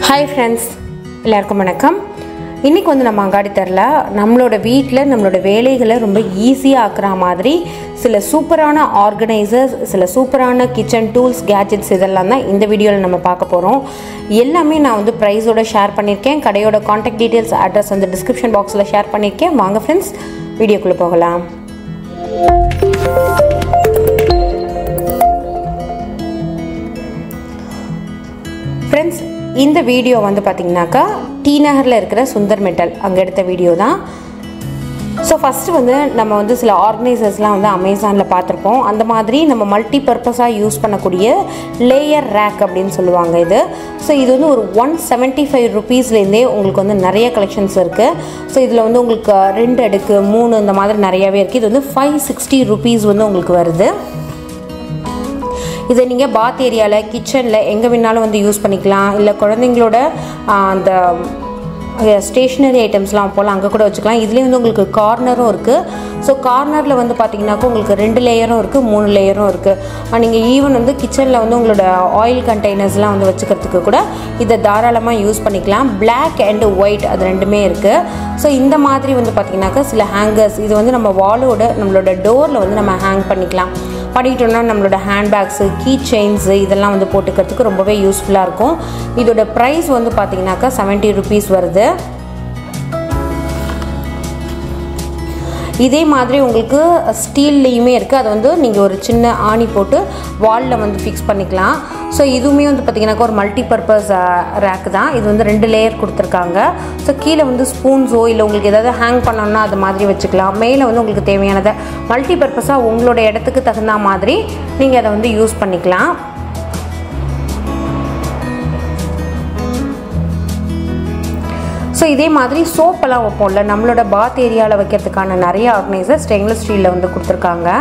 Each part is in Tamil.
ஹாய் ஃப்ரெண்ட்ஸ் எல்லாருக்கும் வணக்கம் இன்றைக்கி வந்து நம்ம அங்காடி தரல நம்மளோட வீட்டில் நம்மளோட வேலைகளை ரொம்ப ஈஸியாக ஆக்குற மாதிரி சில சூப்பரான ஆர்கனைசர்ஸ் சில சூப்பரான கிச்சன் டூல்ஸ் கேஜெட்ஸ் இதெல்லாம் தான் இந்த வீடியோவில் நம்ம பார்க்க போகிறோம் எல்லாமே நான் வந்து ப்ரைஸோட ஷேர் பண்ணியிருக்கேன் கடையோட காண்டாக்ட் டீட்டெயில்ஸ் அட்ரஸ் வந்து டிஸ்கிரிப்ஷன் பாக்ஸில் ஷேர் பண்ணியிருக்கேன் வாங்க ஃப்ரெண்ட்ஸ் வீடியோக்குள்ளே போகலாம் ஃப்ரெண்ட்ஸ் இந்த வீடியோ வந்து பார்த்திங்கனாக்கா டி நகரில் இருக்கிற சுந்தர் மெட்டல் அங்கே எடுத்த வீடியோ தான் ஸோ ஃபஸ்ட்டு வந்து நம்ம வந்து சில ஆர்கனைசர்ஸ்லாம் வந்து அமேசானில் பார்த்துருப்போம் அந்த மாதிரி நம்ம மல்டி பர்பஸாக யூஸ் பண்ணக்கூடிய லேயர் ரேக் அப்படின்னு சொல்லுவாங்க இது ஸோ இது வந்து ஒரு ஒன் செவன்ட்டி ஃபைவ் ருபீஸ்லேருந்தே உங்களுக்கு வந்து நிறைய கலெக்ஷன்ஸ் இருக்குது ஸோ இதில் வந்து உங்களுக்கு ரெண்டு அடுக்கு மூணு இந்த மாதிரி நிறையாவே இருக்குது இது வந்து ஃபைவ் சிக்ஸ்டி ருபீஸ் வந்து உங்களுக்கு வருது இதை நீங்கள் பாத் ஏரியாவில் கிச்சனில் எங்கே வேணாலும் வந்து யூஸ் பண்ணிக்கலாம் இல்லை குழந்தைங்களோட அந்த ஸ்டேஷ்னரி ஐட்டம்ஸ்லாம் போல் அங்கே கூட வச்சுக்கலாம் இதுலேயே வந்து உங்களுக்கு கார்னரும் இருக்குது ஸோ கார்னரில் வந்து பார்த்தீங்கன்னாக்கா உங்களுக்கு ரெண்டு லேயரும் இருக்குது மூணு லேயரும் இருக்குது நீங்கள் ஈவன் வந்து கிச்சனில் வந்து உங்களோட ஆயில் கண்டெய்னர்ஸ்லாம் வந்து வச்சுக்கிறதுக்கு கூட இதை தாராளமாக யூஸ் பண்ணிக்கலாம் பிளாக் அண்ட் ஒயிட் அது ரெண்டுமே இருக்குது ஸோ இந்த மாதிரி வந்து பார்த்திங்கனாக்கா சில ஹேங்கர்ஸ் இது வந்து நம்ம வாலோட நம்மளோட டோரில் வந்து நம்ம ஹேங் பண்ணிக்கலாம் பண்ணிக்கிட்டோம்னா நம்மளோட ஹேண்ட்பேக்ஸு கீ செயின்ஸு இதெல்லாம் வந்து போட்டுக்கிறதுக்கு ரொம்பவே யூஸ்ஃபுல்லாக இருக்கும் இதோட ப்ரைஸ் வந்து பார்த்தீங்கன்னாக்கா செவன்ட்டி ருபீஸ் வருது இதே மாதிரி உங்களுக்கு ஸ்டீல்லையுமே இருக்குது அதை வந்து நீங்கள் ஒரு சின்ன ஆணி போட்டு வாலில் வந்து ஃபிக்ஸ் பண்ணிக்கலாம் ஸோ இதுவுமே வந்து பார்த்திங்கனாக்கா ஒரு மல்டி பர்பஸ் ரேக் தான் இது வந்து ரெண்டு லேயர் கொடுத்துருக்காங்க ஸோ கீழே வந்து ஸ்பூன்ஸோ இல்லை உங்களுக்கு ஏதாவது ஹேங் பண்ணோன்னா அது மாதிரி வச்சுக்கலாம் மேலே வந்து உங்களுக்கு தேவையானதை மல்டி பர்பஸாக உங்களோட இடத்துக்கு தகுந்த மாதிரி நீங்கள் அதை வந்து யூஸ் பண்ணிக்கலாம் ஸோ இதே மாதிரி சோப்பெல்லாம் வைப்போம்ல நம்மளோட பாத் ஏரியாவில் வைக்கிறதுக்கான நிறைய ஆர்கனைசர் ஸ்டெயின்லெஸ் ஸ்டீலில் வந்து கொடுத்துருக்காங்க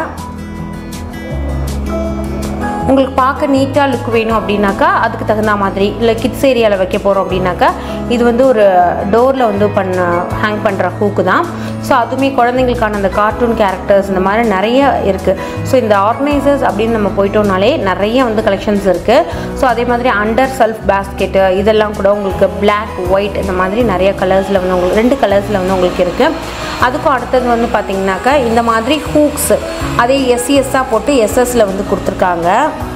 உங்களுக்கு பார்க்க நீட்டாக லுக் வேணும் அப்படின்னாக்கா அதுக்கு தகுந்த மாதிரி இல்லை கிட்ஸ் ஏரியாவில் வைக்க போகிறோம் அப்படின்னாக்கா இது வந்து ஒரு டோரில் வந்து பண்ண ஹேங் பண்ணுற ஹூக்கு தான் ஸோ அதுவுமே குழந்தைங்களுக்கான அந்த கார்ட்டூன் கேரக்டர்ஸ் இந்த மாதிரி நிறைய இருக்குது ஸோ இந்த ஆர்கனைசர்ஸ் அப்படின்னு நம்ம போயிட்டோம்னாலே நிறைய வந்து கலெக்ஷன்ஸ் இருக்குது ஸோ அதே மாதிரி அண்டர் செல்ஃப் பேஸ்கெட்டு இதெல்லாம் கூட உங்களுக்கு பிளாக் ஒயிட் இந்த மாதிரி நிறைய கலர்ஸில் வந்து உங்களுக்கு ரெண்டு கலர்ஸில் வந்து உங்களுக்கு இருக்குது அதுக்கும் அடுத்தது வந்து பார்த்திங்கனாக்கா இந்த மாதிரி ஹூக்ஸ் அதே எஸ்சிஎஸ்ஸாக போட்டு எஸ்எஸ்ல வந்து கொடுத்துருக்காங்க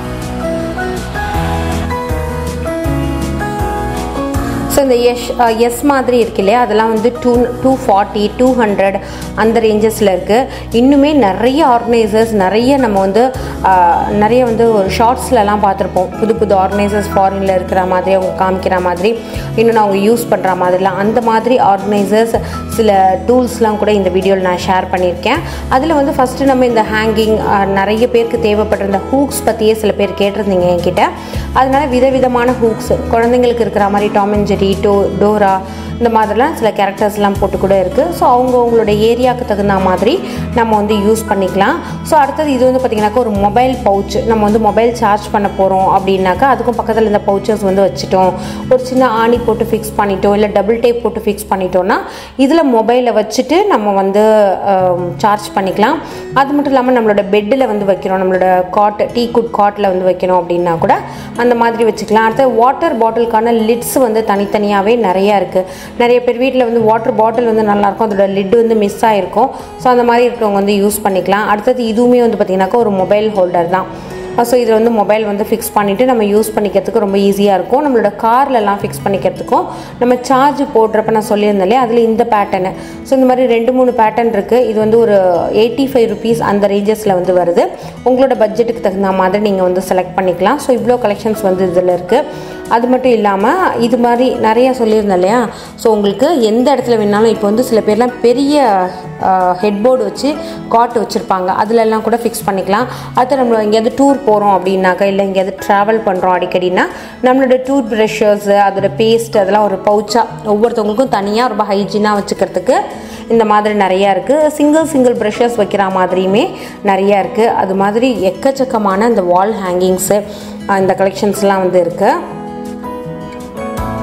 ஸோ இந்த எஸ் எஸ் மாதிரி இருக்கு இல்லையா அதெல்லாம் வந்து two two forty two hundred அந்த ரேஞ்சஸில் இருக்குது இன்னுமே நிறைய ஆர்கனைசர்ஸ் நிறைய நம்ம வந்து நிறைய வந்து ஷார்ட்ஸ்லலாம் பார்த்துருப்போம் புது புது ஆர்கனைசர்ஸ் ஃபாரினில் இருக்கிற மாதிரி அவங்க காமிக்கிற மாதிரி இன்னொன்று அவங்க யூஸ் பண்ணுற மாதிரிலாம் அந்த மாதிரி ஆர்கனைசர்ஸ் சில டூல்ஸ்லாம் கூட இந்த வீடியோவில் நான் ஷேர் பண்ணியிருக்கேன் அதில் வந்து ஃபஸ்ட்டு நம்ம இந்த ஹேங்கிங் நிறைய பேருக்கு தேவைப்படுற இந்த ஹூக்ஸ் பற்றியே சில பேர் கேட்டிருந்தீங்க என்கிட்ட அதனால விதவிதமான ஹூக்ஸ் குழந்தைங்களுக்கு இருக்கிற மாதிரி டாம் அண்ட் ஜெரி டோ டோரா இந்த மாதிரிலாம் சில கேரக்டர்ஸ்லாம் போட்டு கூட இருக்குது ஸோ அவங்க அவங்களோட ஏரியாவுக்கு தகுந்த மாதிரி நம்ம வந்து யூஸ் பண்ணிக்கலாம் ஸோ அடுத்தது இது வந்து பார்த்திங்கனாக்கா ஒரு மொபைல் பவுச் நம்ம வந்து மொபைல் சார்ஜ் பண்ண போகிறோம் அப்படின்னாக்கா அதுக்கும் பக்கத்தில் இந்த பவுச்சஸ் வந்து வச்சுட்டோம் ஒரு சின்ன ஆணி போட்டு ஃபிக்ஸ் பண்ணிட்டோம் இல்லை டபுள் டேப் போட்டு ஃபிக்ஸ் பண்ணிட்டோம்னா இதில் மொபைலை வச்சுட்டு நம்ம வந்து சார்ஜ் பண்ணிக்கலாம் அது மட்டும் இல்லாமல் நம்மளோட பெட்டில் வந்து வைக்கிறோம் நம்மளோட காட் டீ குட் காட்டில் வந்து வைக்கணும் அப்படின்னா கூட அந்த மாதிரி வச்சுக்கலாம் அடுத்து வாட்டர் பாட்டிலுக்கான லிட்ஸ் வந்து தனித்தனியாகவே நிறையா இருக்குது நிறைய பேர் வீட்டில் வந்து வாட்டர் பாட்டில் வந்து நல்லாயிருக்கும் அதோட லிட் வந்து மிஸ் ஆகிருக்கும் ஸோ அந்த மாதிரி இருக்கிறவங்க வந்து யூஸ் பண்ணிக்கலாம் அடுத்தது இதுவுமே வந்து பார்த்திங்கனாக்கா ஒரு மொபைல் ஹோல்டர் தான் ஸோ இதில் வந்து மொபைல் வந்து ஃபிக்ஸ் பண்ணிவிட்டு நம்ம யூஸ் பண்ணிக்கிறதுக்கு ரொம்ப ஈஸியாக இருக்கும் நம்மளோட கார்லலாம் ஃபிக்ஸ் பண்ணிக்கிறதுக்கும் நம்ம சார்ஜ் போடுறப்ப நான் சொல்லியிருந்தேன் இல்லையா அதில் இந்த பேட்டர்னு ஸோ இந்த மாதிரி ரெண்டு மூணு பேட்டர்ன் இருக்குது இது வந்து ஒரு எயிட்டி ஃபைவ் ருபீஸ் அந்த ரேஞ்சஸில் வந்து வருது உங்களோட பட்ஜெட்டுக்கு தகுந்த மாதிரி நீங்கள் வந்து செலக்ட் பண்ணிக்கலாம் ஸோ இவ்வளோ கலெக்ஷன்ஸ் வந்து இதில் இருக்குது அது மட்டும் இல்லாமல் இது மாதிரி நிறையா சொல்லியிருந்தேன் இல்லையா ஸோ உங்களுக்கு எந்த இடத்துல வேணாலும் இப்போ வந்து சில பேர்லாம் பெரிய ஹெட்போர்டு வச்சு காட் வச்சுருப்பாங்க அதிலெல்லாம் கூட ஃபிக்ஸ் பண்ணிக்கலாம் அடுத்து நம்ம எங்கேயாவது டூர் போகிறோம் அப்படின்னாக்கா இல்லை எங்கேயாவது ட்ராவல் பண்ணுறோம் அடிக்கடினா நம்மளோட டூத் ப்ரஷர்ஸ் அதோட பேஸ்ட் அதெல்லாம் ஒரு பவுச்சாக ஒவ்வொருத்தவங்களுக்கும் தனியாக ரொம்ப ஹைஜீனாக வச்சுக்கிறதுக்கு இந்த மாதிரி நிறையா இருக்குது சிங்கிள் சிங்கிள் ப்ரஷஸ் வைக்கிற மாதிரியுமே நிறையா இருக்குது அது மாதிரி எக்கச்சக்கமான இந்த வால் ஹேங்கிங்ஸு இந்த கலெக்ஷன்ஸ்லாம் வந்து இருக்குது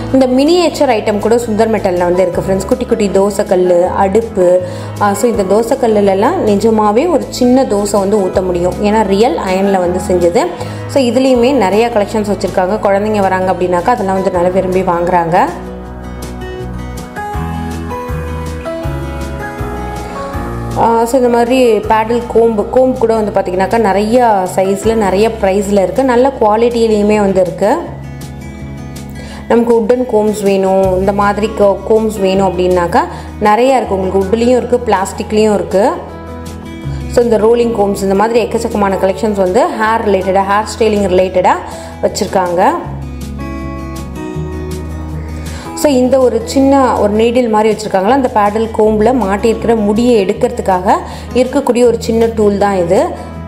இந்த மினியேச்சர் ஐட்டம் கூட சுந்தர் மெட்டலில் வந்து இருக்குது ஃப்ரெண்ட்ஸ் குட்டி குட்டி தோசைக்கல் அடுப்பு ஸோ இந்த தோசைக்கல்லுலலாம் நிஜமாகவே ஒரு சின்ன தோசை வந்து ஊற்ற முடியும் ஏன்னா ரியல் அயனில் வந்து செஞ்சது ஸோ இதுலேயுமே நிறைய கலெக்ஷன்ஸ் வச்சுருக்காங்க குழந்தைங்க வராங்க அப்படின்னாக்கா அதெல்லாம் வந்து நல்லா விரும்பி வாங்குறாங்க ஸோ இந்த மாதிரி பேடல் கோம்பு கோம்பு கூட வந்து பார்த்திங்கனாக்கா நிறைய சைஸில் நிறைய ப்ரைஸில் இருக்குது நல்ல குவாலிட்டியிலையுமே வந்து இருக்குது நமக்கு உட்டன் கோம்ஸ் வேணும் இந்த மாதிரி கோம்ஸ் வேணும் அப்படின்னாக்கா நிறையா இருக்குது உங்களுக்கு உட்லேயும் இருக்குது பிளாஸ்டிக்லேயும் இருக்குது ஸோ இந்த ரோலிங் கோம்ஸ் இந்த மாதிரி எக்கச்சக்கமான கலெக்ஷன்ஸ் வந்து ஹேர் ரிலேட்டடாக ஹேர் ஸ்டைலிங் ரிலேட்டடாக வச்சுருக்காங்க ஸோ இந்த ஒரு சின்ன ஒரு நீடில் மாதிரி வச்சுருக்காங்களா அந்த பேடல் கோம்பில் மாட்டியிருக்கிற முடியை எடுக்கிறதுக்காக இருக்கக்கூடிய ஒரு சின்ன டூல் தான் இது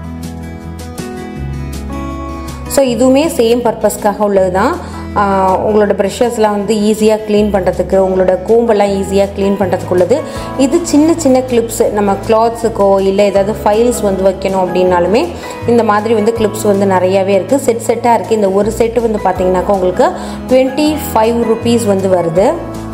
ஸோ இதுவுமே சேம் பர்பஸ்க்காக உள்ளது தான் உங்களோட ப்ரெஷர்ஸ்லாம் வந்து ஈஸியாக க்ளீன் பண்ணுறதுக்கு உங்களோட கோம்பெல்லாம் ஈஸியாக க்ளீன் பண்ணுறதுக்கு உள்ளது இது சின்ன சின்ன கிளிப்ஸ் நம்ம கிளாத்ஸுக்கோ இல்லை ஏதாவது ஃபைல்ஸ் வந்து வைக்கணும் அப்படின்னாலுமே இந்த மாதிரி வந்து கிளிப்ஸ் வந்து நிறையாவே இருக்குது செட் செட்டாக இருக்குது இந்த ஒரு செட்டு வந்து பார்த்தீங்கன்னாக்கா உங்களுக்கு டுவெண்ட்டி ஃபைவ் ருபீஸ் வந்து வருது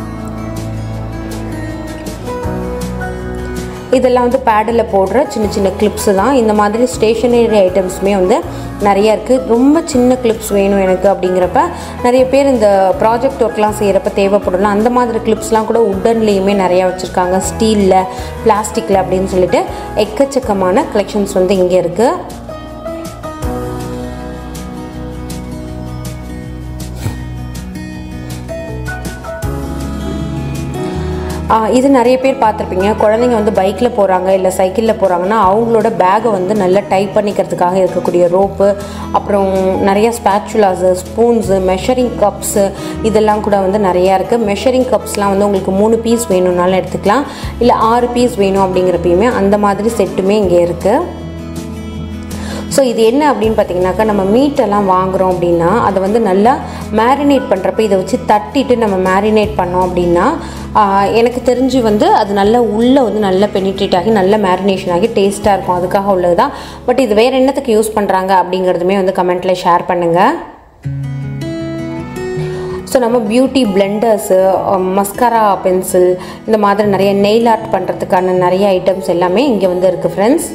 இதெல்லாம் வந்து பேடில் போடுற சின்ன சின்ன கிளிப்ஸு தான் இந்த மாதிரி ஸ்டேஷனரி ஐட்டம்ஸுமே வந்து நிறையா இருக்குது ரொம்ப சின்ன கிளிப்ஸ் வேணும் எனக்கு அப்படிங்கிறப்ப நிறைய பேர் இந்த ப்ராஜெக்ட் ஒர்க்லாம் செய்கிறப்ப தேவைப்படலாம் அந்த மாதிரி கிளிப்ஸ்லாம் கூட உட்டன்லேயுமே நிறையா வச்சுருக்காங்க ஸ்டீலில் பிளாஸ்டிக்கில் அப்படின்னு சொல்லிட்டு எக்கச்சக்கமான கலெக்ஷன்ஸ் வந்து இங்கே இருக்குது இது நிறைய பேர் பார்த்துருப்பீங்க குழந்தைங்க வந்து பைக்கில் போகிறாங்க இல்லை சைக்கிளில் போகிறாங்கன்னா அவங்களோட பேகை வந்து நல்லா டைப் பண்ணிக்கிறதுக்காக இருக்கக்கூடிய ரோப்பு அப்புறம் நிறைய ஸ்பேச்சுலாஸு ஸ்பூன்ஸு மெஷரிங் கப்ஸு இதெல்லாம் கூட வந்து நிறையா இருக்குது மெஷரிங் கப்ஸ்லாம் வந்து உங்களுக்கு மூணு பீஸ் வேணும்னாலும் எடுத்துக்கலாம் இல்லை ஆறு பீஸ் வேணும் அப்படிங்கிறப்பயுமே அந்த மாதிரி செட்டுமே இங்கே இருக்குது ஸோ இது என்ன அப்படின்னு பார்த்தீங்கன்னாக்கா நம்ம மீட்டெல்லாம் வாங்குகிறோம் அப்படின்னா அதை வந்து நல்லா மேரினேட் பண்ணுறப்ப இதை வச்சு தட்டிட்டு நம்ம மேரினேட் பண்ணோம் அப்படின்னா எனக்கு தெரிஞ்சு வந்து அது நல்லா உள்ளே வந்து நல்லா பெனிட்ரேட் ஆகி நல்ல மேரினேஷன் ஆகி டேஸ்ட்டாக இருக்கும் அதுக்காக உள்ளது தான் பட் இது வேறு என்னத்துக்கு யூஸ் பண்ணுறாங்க அப்படிங்கிறதுமே வந்து கமெண்ட்டில் ஷேர் பண்ணுங்கள் ஸோ நம்ம பியூட்டி பிளெண்டர்ஸு மஸ்காரா பென்சில் இந்த மாதிரி நிறைய நெயில் ஆர்ட் பண்ணுறதுக்கான நிறைய ஐட்டம்ஸ் எல்லாமே இங்கே வந்து இருக்குது ஃப்ரெண்ட்ஸ்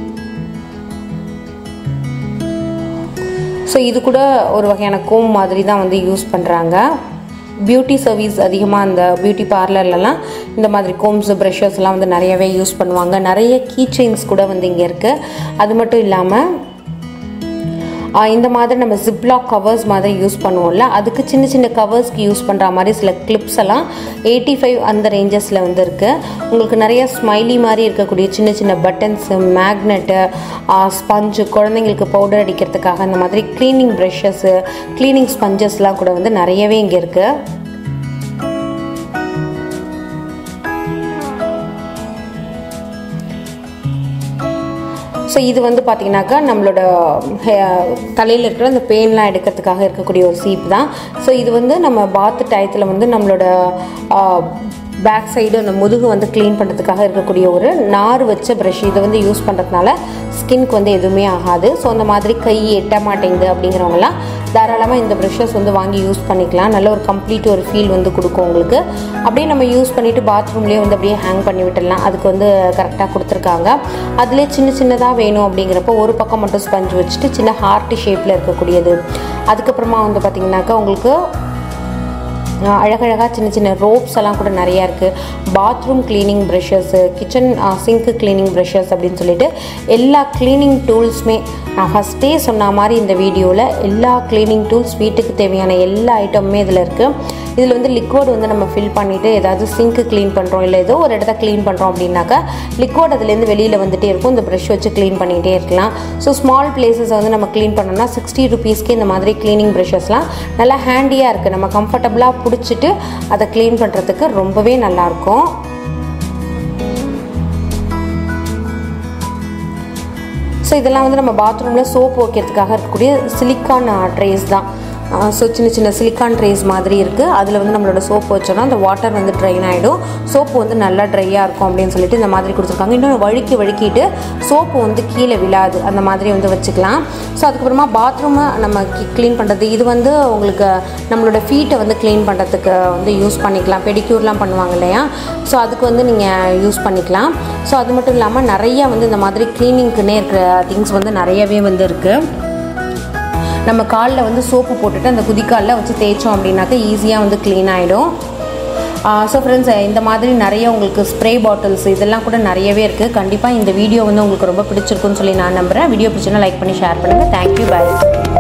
ஸோ இது கூட ஒரு வகையான கோம் மாதிரி தான் வந்து யூஸ் பண்ணுறாங்க பியூட்டி சர்வீஸ் அதிகமாக அந்த பியூட்டி பார்லர்லலாம் இந்த மாதிரி கோம்ஸ் ப்ரெஷர்ஸ்லாம் வந்து நிறையவே யூஸ் பண்ணுவாங்க நிறைய கீ செயின்ஸ் கூட வந்து இங்கே இருக்குது அது மட்டும் இல்லாமல் இந்த மாதிரி நம்ம ஜிப்லாக் கவர்ஸ் மாதிரி யூஸ் பண்ணுவோம்ல அதுக்கு சின்ன சின்ன கவர்ஸ்க்கு யூஸ் பண்ணுற மாதிரி சில கிளிப்ஸ் எல்லாம் எயிட்டி ஃபைவ் அந்த ரேஞ்சஸில் வந்து இருக்குது உங்களுக்கு நிறைய ஸ்மைலி மாதிரி இருக்கக்கூடிய சின்ன சின்ன பட்டன்ஸு மேக்னெட்டு ஸ்பஞ்சு குழந்தைங்களுக்கு பவுடர் அடிக்கிறதுக்காக அந்த மாதிரி க்ளீனிங் ப்ரெஷஸ்ஸு க்ளீனிங் ஸ்பஞ்சஸ்லாம் கூட வந்து நிறையவே இங்கே இருக்குது ஸோ இது வந்து பார்த்திங்கனாக்கா நம்மளோட தலையில் இருக்கிற அந்த பெயின்லாம் எடுக்கிறதுக்காக இருக்கக்கூடிய ஒரு சீப் தான் ஸோ இது வந்து நம்ம பாத்து டயத்தில் வந்து நம்மளோட பேக் சைடு அந்த முதுகு வந்து க்ளீன் பண்ணுறதுக்காக இருக்கக்கூடிய ஒரு நார் வச்ச ப்ரஷ் இதை வந்து யூஸ் பண்ணுறதுனால ஸ்கின்க்கு வந்து எதுவுமே ஆகாது ஸோ அந்த மாதிரி கை எட்ட மாட்டேங்குது அப்படிங்கிறவங்களாம் தாராளமாக இந்த ப்ரஷஸ் வந்து வாங்கி யூஸ் பண்ணிக்கலாம் நல்ல ஒரு கம்ப்ளீட் ஒரு ஃபீல் வந்து கொடுக்கும் உங்களுக்கு அப்படியே நம்ம யூஸ் பண்ணிவிட்டு பாத்ரூம்லேயே வந்து அப்படியே ஹேங் பண்ணி விட்டுடலாம் அதுக்கு வந்து கரெக்டாக கொடுத்துருக்காங்க அதிலே சின்ன சின்னதாக வேணும் அப்படிங்கிறப்போ ஒரு பக்கம் மட்டும் ஸ்பஞ்ச் வச்சுட்டு சின்ன ஹார்ட் ஷேப்பில் இருக்கக்கூடியது அதுக்கப்புறமா வந்து பார்த்திங்கனாக்கா உங்களுக்கு அழகழகாக சின்ன சின்ன ரோப்ஸ் எல்லாம் கூட நிறையா இருக்குது bathroom cleaning brushes kitchen sink cleaning brushes அப்படின்னு சொல்லிட்டு எல்லா க்ளீனிங் டூல்ஸுமே நான் ஃபஸ்ட்டே சொன்ன மாதிரி இந்த வீடியோவில் எல்லா க்ளீனிங் டூல்ஸ் வீட்டுக்கு தேவையான எல்லா ஐட்டமுமே இதில் இருக்குது இதில் வந்து லிக்விட் வந்து நம்ம ஃபில் பண்ணிவிட்டு ஏதாவது சிங்க்கு க்ளீன் பண்ணுறோம் இல்லை ஏதோ ஒரு இடத்த க்ளீன் பண்ணுறோம் அப்படின்னாக்கா லிக்விட் அதுலேருந்து வெளியில் வந்துகிட்டே இருக்கும் இந்த ப்ரஷ் வச்சு க்ளீன் பண்ணிகிட்டே இருக்கலாம் ஸோ ஸ்மால் பிளேசஸ் வந்து நம்ம க்ளீன் பண்ணோம்னா சிக்ஸ்டி ருபீஸ்க்கு இந்த மாதிரி க்ளீனிங் ப்ரஷஸ்லாம் நல்லா ஹேண்டியாக இருக்குது நம்ம கம்ஃபர்டபுளாக பிடிச்சிட்டு அதை க்ளீன் பண்ணுறதுக்கு ரொம்பவே நல்லாயிருக்கும் ஸோ இதெல்லாம் வந்து நம்ம பாத்ரூமில் சோப் வைக்கிறதுக்காக இருக்கக்கூடிய சிலிக்கான் ட்ரேஸ் தான் ஸோ சின்ன சின்ன சிலிக்கான் ட்ரேஸ் மாதிரி இருக்குது அதில் வந்து நம்மளோட சோப்பு வச்சோன்னா அந்த வாட்டர் வந்து ட்ரைன் ஆகிடும் சோப்பு வந்து நல்லா ட்ரையாக இருக்கும் அப்படின்னு சொல்லிட்டு இந்த மாதிரி கொடுத்துருக்காங்க இன்னொன்று வழுக்கி வழுக்கிட்டு சோப்பு வந்து கீழே விழாது அந்த மாதிரி வந்து வச்சுக்கலாம் ஸோ அதுக்கப்புறமா பாத்ரூமை நம்ம க்ளீன் பண்ணுறது இது வந்து உங்களுக்கு நம்மளோட ஃபீட்டை வந்து க்ளீன் பண்ணுறதுக்கு வந்து யூஸ் பண்ணிக்கலாம் பெடிக்யூர்லாம் பண்ணுவாங்க இல்லையா ஸோ அதுக்கு வந்து நீங்கள் யூஸ் பண்ணிக்கலாம் ஸோ அது மட்டும் இல்லாமல் நிறைய வந்து இந்த மாதிரி க்ளீனிங்க்குன்னே இருக்கிற திங்ஸ் வந்து நிறையவே வந்து இருக்குது நம்ம காலில் வந்து சோப்பு போட்டுட்டு அந்த குதிக்காலில் வச்சு தேய்ச்சோம் அப்படின்னாக்கா ஈஸியாக வந்து க்ளீன் ஆகிடும் ஸோ ஃப்ரெண்ட்ஸ் இந்த மாதிரி நிறைய உங்களுக்கு ஸ்ப்ரே பாட்டில்ஸ் இதெல்லாம் கூட நிறையவே இருக்குது கண்டிப்பாக இந்த வீடியோ வந்து உங்களுக்கு ரொம்ப பிடிச்சிருக்குன்னு சொல்லி நான் நம்புகிறேன் வீடியோ பிடிச்சுன்னா லைக் பண்ணி ஷேர் பண்ணுங்கள் தேங்க்யூ பாய்